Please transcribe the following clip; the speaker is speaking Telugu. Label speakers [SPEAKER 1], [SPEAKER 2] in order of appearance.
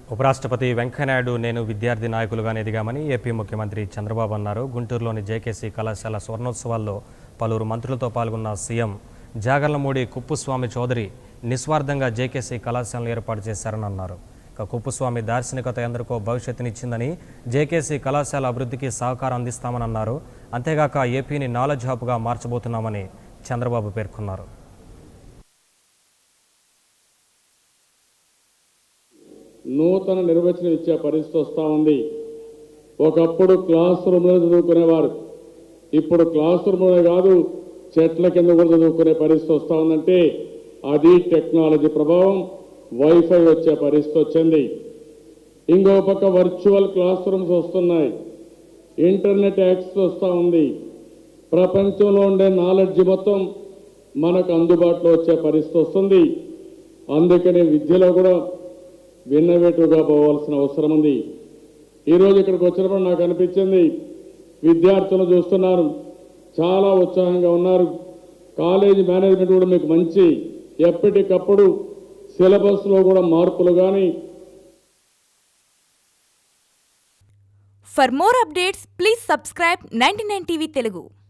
[SPEAKER 1] ఉపరాష్ట్రపతి వెంకయ్యనాయుడు నేను విద్యార్థి నాయకులుగానే ఎదిగామని ఏపీ ముఖ్యమంత్రి చంద్రబాబు అన్నారు గుంటూరులోని జేకేసీ కళాశాల స్వర్ణోత్సవాల్లో పలువురు మంత్రులతో పాల్గొన్న సీఎం జాగర్లమూడి కుప్పుస్వామి చౌదరి నిస్వార్థంగా జేకేసీ కళాశాలను ఏర్పాటు చేశారని అన్నారు ఇక కుప్పుస్వామి దార్శనికత ఎందరికో భవిష్యత్తునిచ్చిందని జేకేసీ కళాశాల అభివృద్ధికి సహకారం అందిస్తామని అన్నారు అంతేగాక ఏపీని నాలెడ్జ్ హబ్గా మార్చబోతున్నామని చంద్రబాబు పేర్కొన్నారు
[SPEAKER 2] నూతన నిర్వచనం ఇచ్చే పరిస్థితి వస్తూ ఉంది ఒకప్పుడు క్లాస్ రూమ్లో చదువుకునేవారు ఇప్పుడు క్లాస్ రూమ్లోనే కాదు చెట్ల కింద కూడా చదువుకునే పరిస్థితి వస్తూ ఉందంటే అది టెక్నాలజీ ప్రభావం వైఫై వచ్చే పరిస్థితి వచ్చింది ఇంకో పక్క వర్చువల్ క్లాస్ రూమ్స్ వస్తున్నాయి ఇంటర్నెట్ యాక్సెస్ వస్తూ ఉంది ప్రపంచంలో ఉండే నాలెడ్జ్ మొత్తం మనకు అందుబాటులో వచ్చే పరిస్థితి వస్తుంది అందుకని విద్యలో కూడా విన్నవేటుగా పోవాల్సిన అవసరం ఉంది ఈరోజు ఇక్కడికి వచ్చినప్పుడు నాకు అనిపించింది విద్యార్థులు చూస్తున్నారు చాలా ఉత్సాహంగా ఉన్నారు కాలేజీ మేనేజ్మెంట్ కూడా మీకు మంచి ఎప్పటికప్పుడు సిలబస్లో కూడా మార్పులు కానీ
[SPEAKER 3] For more updates, please subscribe 99 TV Telugu.